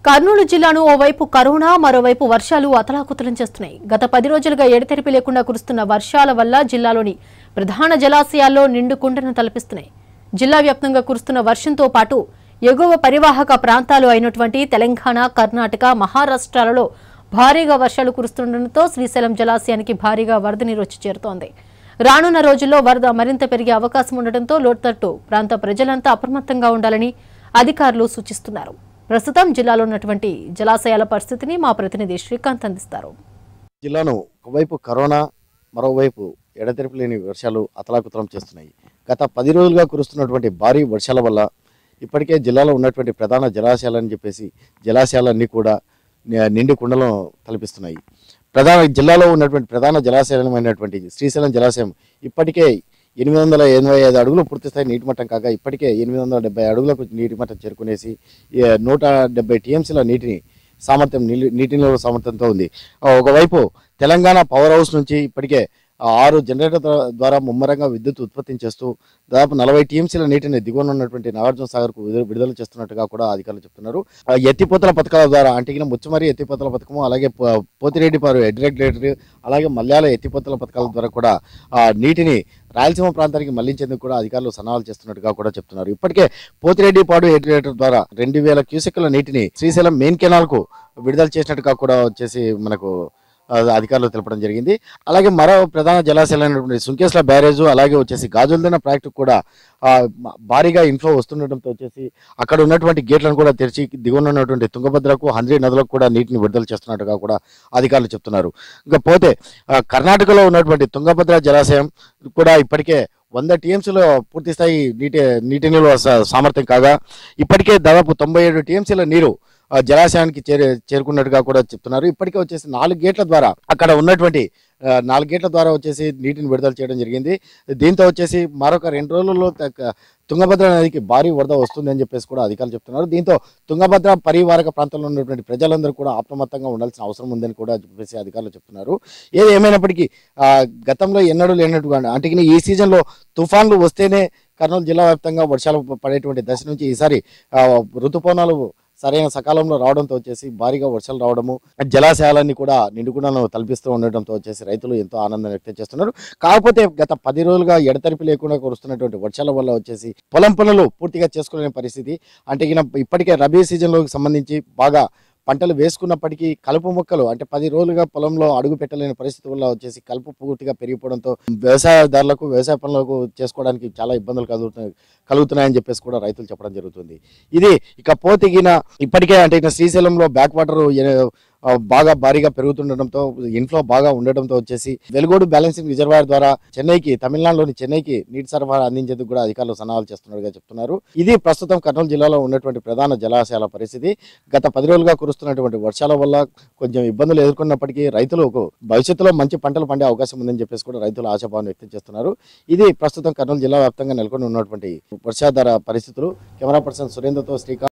కర్నూలు జిల్లాను ఓవైపు కరోనా మరోవైపు వర్షాలు అతలాకుతలం చేస్తున్నాయి గత పది రోజులుగా ఎడతెరిపి లేకుండా కురుస్తున్న వర్షాల వల్ల జిల్లాలోని ప్రధాన జలాశయాల్లో నిండు కుండను తలపిస్తున్నాయి జిల్లా వ్యాప్తంగా కురుస్తున్న వర్షంతో పాటు ఎగువ పరివాహక ప్రాంతాలు అయినటువంటి తెలంగాణ కర్ణాటక మహారాష్ట్రాలలో భారీగా వర్షాలు కురుస్తుండటంతో శ్రీశైలం జలాశయానికి భారీగా వరద నీరు వచ్చి చేరుతోంది రానున్న రోజుల్లో వరద మరింత పెరిగే అవకాశం ఉండటంతో లోతట్టు ప్రాంత ప్రజలంతా అప్రమత్తంగా ఉండాలని అధికారులు సూచిస్తున్నారు ప్రస్తుతం జిల్లాలో ఉన్నటువంటి జలాశయాల పరిస్థితిని మా ప్రతినిధి శ్రీకాంత్ అందిస్తారు జిల్లాను ఒకవైపు కరోనా మరోవైపు ఎడతెరిపి లేని వర్షాలు అతలాకుతలం చేస్తున్నాయి గత పది రోజులుగా కురుస్తున్నటువంటి భారీ వర్షాల వల్ల ఇప్పటికే జిల్లాలో ఉన్నటువంటి ప్రధాన జలాశయాలని చెప్పేసి జలాశయాలన్నీ కూడా ని- నిండి కుండలను తలపిస్తున్నాయి ప్రధాన జిల్లాలో ఉన్నటువంటి ప్రధాన జలాశయమైనటువంటి శ్రీశైలం జలాశయం ఇప్పటికే ఎనిమిది వందల ఎనభై ఐదు అడుగులు పూర్తిస్థాయి నీటి మట్టం కాగా ఇప్పటికే ఎనిమిది వందల డెబ్బై అడుగులకు నీటి మట్టం చేరుకునేసి ఈ నూట డెబ్బై టీఎంసీల నీటిని సామర్థ్యం నీళ్ళు- నీటి నిల్వ సామర్థ్యంతో ఉంది ఆ, ఒకవైపు తెలంగాణ పవర్ హౌస్ నుంచి ఇప్పటికే ఆ ఆరు జనరేటర్ ద్వా- ద్వారా ముమ్మరంగా విద్యుత్ ఉత్పత్తి చేస్తూ దాదాపు నలభై టీఎంసీల నీటిని దిగువన ఉన్నటువంటి నాగార్జున సాగర్ కు విడుదల చేస్తున్నట్టుగా కూడా అధికారులు చెప్తున్నారు ఆ, ఎత్తిపోతల పథకాల ద్వారా అంటే ఇక ముచ్చుమరి ఎత్తిపోతల పథకము అలాగే పో- పోతిరెడ్డి పారు రెగ్యులేటరీ అలాగే మల్యాల ఎత్తిపోతల పథకాల ద్వారా కూడా ఆ నీటిని రాయలసీమ ప్రాంతానికి మళ్లించేందుకు కూడా అధికారులు సన్నాహాలు చేస్తున్నట్టుగా కూడా చెప్తున్నారు ఇప్పటికే పోతిరెడ్డిపాడు ఎడ్యులేటర్ ద్వారా రెండు వేల క్యూసెక్ల నీటిని శ్రీశైలం మెయిన్ కెనాల్ కు విడుదల చేసినట్టుగా కూడా వచ్చేసి మనకు ఆ, అధికారులు తెలపడం జరిగింది అలాగే మరో ప్రధాన జలాశయాలైనటువంటి సుంకేశ్ల బ్యారేజ్ అలాగే వచ్చేసి గాజులదిన ప్రాజెక్టు కూడా ఆ, మ- భారీగా ఇన్ఫ్లో వస్తుండటంతో వచ్చేసి అక్కడ ఉన్నటువంటి గేట్లను కూడా తెరిచి దిగువన ఉన్నటువంటి తుంగభద్రకు హంద్రీ నదులకు కూడా నీటిని విడుదల చేస్తున్నట్టుగా కూడా అధికారులు చెప్తున్నారు ఇంకా పోతే ఆ, కర్ణాటకలో ఉన్నటువంటి తుంగభద్ర జలాశయం కూడా ఇప్పటికే వంద టీఎంసీలో పూర్తి స్థాయి నీటి నీటి నిల్వ సా- సామర్థ్యం కాగా ఇప్పటికే దాదాపు తొంభై ఏడు టీఎంసీల నీరు ఆ, జలాశయానికి చేరు చేరుకున్నట్టుగా కూడా చెప్తున్నారు ఇప్పటికే వచ్చేసి నాలుగు గేట్ల ద్వారా అక్కడ ఉన్నటువంటి ఆ, నాలుగు గేట్ల ద్వారా వచ్చేసి నీటిని విడుదల చేయడం జరిగింది దీంతో వచ్చేసి మరొక రెండు రోజుల్లో తగ్గ- తుంగభద్ర నదికి భారీ వరద వస్తుంది అని చెప్పేసి కూడా అధికారులు చెప్తున్నారు దీంతో తుంగభద్ర పరివారక ప్రాంతంలో ఉన్నటువంటి ప్రజలందరూ కూడా అప్రమత్తంగా ఉండాల్సిన అవసరం ఉందని కూడా చెప్పేసి అధికారులు చెప్తున్నారు ఏది ఏమైనప్పటికీ ఆ, గతంలో ఎన్నడూ లేనట్టుగా అంటే ఈ సీజన్లో తుఫాన్లు వస్తేనే కర్నూలు జిల్లా వ్యాప్తంగా వర్షాలు పడేటువంటి దశ నుంచి ఈసారి ఆ, ఋతుపవనాలు సరైన సకాలంలో రావడంతో వచ్చేసి భారీగా వర్షాలు రావడము జలాశయాలన్నీ కూడా నిండుకుండను తలపిస్తూ ఉండటంతో వచ్చేసి రైతులు ఎంతో ఆనందం వ్యక్తం చేస్తున్నారు కాకపోతే గత పది రోజులుగా ఎడతెరిపి లేకుండా కురుస్తున్నటువంటి వర్షాల వల్ల వచ్చేసి పొలం పనులు పూర్తిగా చేసుకోలేని పరిస్థితి అంటే ఈయన ఇప్పటికే రబీ సీజన్లోకి సంబంధించి బాగా పంటలు వేసుకున్నప్పటికీ కలుపు మొక్కలు అంటే పది రోజులుగా పొలంలో అడుగు పెట్టలేని పరిస్థితి వల్ల వచ్చేసి కలుపు పూర్తిగా పెరిగిపోవడంతో వ్యవసాయదారులకు వ్యవసాయ పనులకు చేసుకోవడానికి చాలా ఇబ్బందులు కలుగుతున్నాయి కలుగుతున్నాయని చెప్పేసి కూడా రైతులు చెప్పడం జరుగుతుంది ఇది ఇక పోతిగిన ఇప్పటికే అంటే ఇక శ్రీశైలంలో బ్యాక్ వాటర్ ఆ, బాగా భారీగా పెరుగుతుండటంతో ఇన్ఫ్లో బాగా ఉండడంతో వచ్చేసి వెలుగోడు బ్యాలెన్సింగ్ రిజర్వాయర్ ద్వారా చెన్నైకి తమిళనాడులోని చెన్నైకి నీటి సరఫరా అందించేందుకు కూడా అధికారులు సన్నాహాలు చేస్తున్నట్టుగా చెప్తున్నారు ఇది ప్రస్తుతం కర్నూలు జిల్లాలో ఉన్నటువంటి ప్రధాన జలాశయాల పరిస్థితి గత పది రోజులుగా కురుస్తున్నటువంటి వర్షాల వల్ల కొంచెం ఇబ్బందులు ఎదుర్కొన్నప్పటికీ రైతులకు భవిష్యత్తులో మంచి పంటలు పండే అవకాశం ఉందని చెప్పేసి కూడా రైతులు ఆశాభావం వ్యక్తం చేస్తున్నారు ఇది ప్రస్తుతం కర్నూలు జిల్లా వ్యాప్తంగా నెలకొని ఉన్నటువంటి వర్షాధార పరిస్థితులు కెమెరా పర్సన్ సురేంద్రతో శ్రీకాంత్